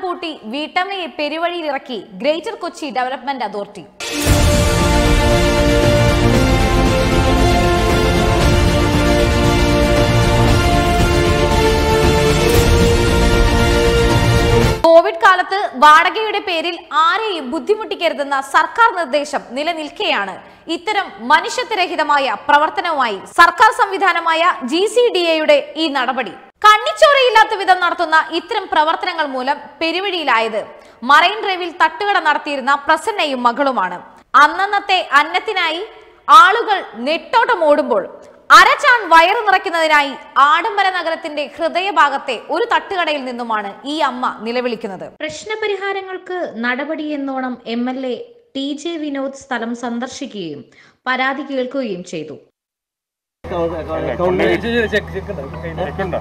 പൂട്ടി വീട്ടമ്മയെ പെരുവഴിയിലിറക്കി greater Kochi development authority Covid കാലത്ത് വാടകയുടെ പേരിൽ ആരെയും ബുദ്ധിമുട്ടിക്കരുതെന്ന സർക്കാർ നിർദ്ദേശം നിലനിൽക്കെയാണ് ഇത്തരം മനുഷ്യത്വരഹിതമായ പ്രവർത്തനവുമായി സർക്കാർ സംവിധാനമായ ജി സി ഡി എയുടെ ഈ നടപടി കണ്ണിച്ചോരയില്ലാത്ത വിധം നടത്തുന്ന ഇത്തരം പ്രവർത്തനങ്ങൾ മൂലം പെരുവഴിയിലായത് മറൈൻ ഡ്രൈവിൽ തട്ടുകട നടത്തിയിരുന്ന പ്രസന്നയും മകളുമാണ് അന്നന്നത്തെ അന്നത്തിനായി ആളുകൾ നെട്ടോട്ടം ഓടുമ്പോൾ അരച്ചാൺ വയറു നിറയ്ക്കുന്നതിനായി ആഡംബര നഗരത്തിന്റെ ഹൃദയഭാഗത്തെ ഒരു തട്ടുകടയിൽ നിന്നുമാണ് ഈ അമ്മ നിലവിളിക്കുന്നത് പ്രശ്നപരിഹാരങ്ങൾക്ക് നടപടി എന്നോണം M L A T J Vinod സ്ഥലം സന്ദർശിക്കുകയും പരാതി കേൾക്കുകയും ചെയ്തു ചെക്കുണ്ടോ?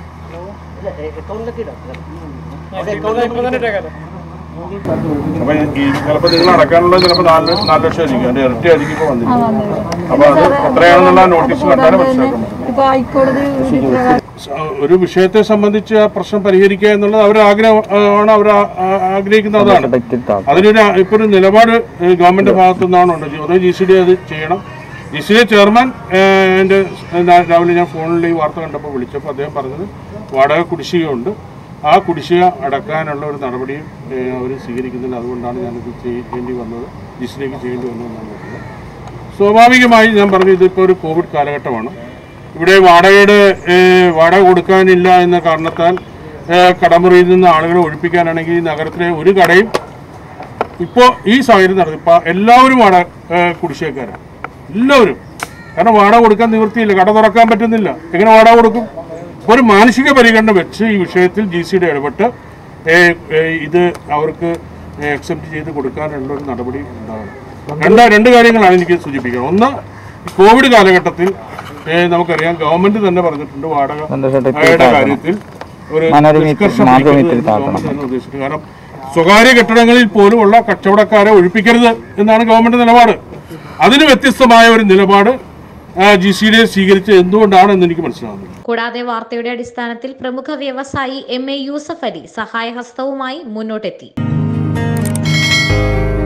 അപ്പൊ ഈ ചിലപ്പോ നിങ്ങൾ അടക്കാനുള്ളത് ചിലപ്പോ നാല് നാല് ലക്ഷം ആയിരിക്കും അതിന്റെ ഇരട്ടി ആയിരിക്കും ഇപ്പൊ വന്നിരിക്കുന്നത് അപ്പൊ അത് എത്രയാണെന്നുള്ള നോട്ടീസ് കണ്ടാലേ മനസ്സിലാക്കണം ഇപ്പൊ ഹൈക്കോടതി വിധി പ്രകാരം സ- ഒരു വിഷയത്തെ സംബന്ധിച്ച് ആ പ്രശ്നം പരിഹരിക്കുക എന്നുള്ളത് അവർ ആഗ്രഹമാണ് അവർ ആഗ്രഹിക്കുന്ന അതാണ് അതിനൊരു ഇപ്പൊ ഒരു നിലപാട് ഏഹ്, ഗവൺമെന്റ് ഭാഗത്തു നിന്നാണ് ഉണ്ട് ഒന്ന് ജി സി ഡി അത് ചെയ്യണം ജി സി ഡി ചെയർമാൻ ഏഹ്, എൻ്റെ ന- രാവിലെ ഞാൻ ഫോണിൽ ഈ വാർത്ത കണ്ടപ്പോൾ വിളിച്ചപ്പോൾ അദ്ദേഹം പറഞ്ഞത് വാടക കുടിശ്ശികയുണ്ട് ആ കുടിശ്ശിക അടക്കാനുള്ള ഒരു നടപടിയും അവർ സ്വീകരിക്കുന്നില്ല അതുകൊണ്ടാണ് ഞാനിത് ചെയ്യേണ്ടി വന്നത് ജി സി ഡിക്ക് ചെയ്യേണ്ടി വന്നതെന്നാണ് പറഞ്ഞത് സ്വാഭാവികമായി ഞാൻ പറഞ്ഞു ഇതിപ്പോൾ ഒരു കോവിഡ് കാലഘട്ടമാണ് ഇവിടെ വാടകയുടെ ഏഹ്, വാടക കൊടുക്കാനില്ല എന്ന കാരണത്താൽ ഏഹ്, കടമുറിയിൽ നിന്ന് ആളുകളെ ഒഴിപ്പിക്കാനാണെങ്കിൽ ഈ നഗരത്തിലെ ഒരു കടയും ഇപ്പോൾ ഈ സാഹചര്യം നടക്കും ഇപ്പം എല്ലാവരും വാടക ഏഹ്, കുടിശ്ശികക്കാരാണ് എല്ലാവരും കാരണം വാടക കൊടുക്കാൻ നിവൃത്തിയില്ല കട തുറക്കാൻ പറ്റുന്നില്ല എങ്ങനെ വാടക കൊടുക്കും അപ്പോൾ ഒരു മാനസിക പരിഗണന വെച്ച് ഈ വിഷയത്തിൽ ജി സിയുടെ ഇടപെട്ട് ഏഹ്, ഏഹ്, ഇത് അവർക്ക് അക്സെപ്റ്റ് ചെയ്ത് കൊടുക്കാനുള്ള ഒരു നടപടി ഉണ്ടാകണം രണ്ട് രണ്ട് കാര്യങ്ങളാണ് എനിക്ക് സൂചിപ്പിക്കുന്നത് ഒന്ന് ഈ കോവിഡ് കാലഘട്ടത്തിൽ ഏഹ്, നമുക്കറിയാം ഗവൺമെന്റ് തന്നെ പറഞ്ഞിട്ടുണ്ട് വാടകയുടെ കാര്യത്തിൽ ഒരു നിഷ്കർഷം പിടിക്കരുത് എന്ന് ഗവൺമെന്റ് തന്നെ ഉദ്ദേശിക്കുന്നത് കാരണം സ്വകാര്യ കെട്ടിടങ്ങളിൽ പോലുമുള്ള കച്ചവടക്കാരെ ഒഴിപ്പിക്കരുത് എന്നാണ് ഗവൺമെന്റ് നിലപാട് അതിന് വ്യത്യസ്തമായ ഒരു നിലപാട് ജി സി ഡി സ്വീകരിച്ചത് എന്തുകൊണ്ടാണ് എന്ന് എനിക്ക് മനസ്സിലാവുന്നില്ല കൂടാതെ വാർത്തയുടെ അടിസ്ഥാനത്തിൽ പ്രമുഖ വ്യവസായി എം എ യൂസഫ് അലി സഹായഹസ്തവുമായി മുന്നോട്ടെത്തി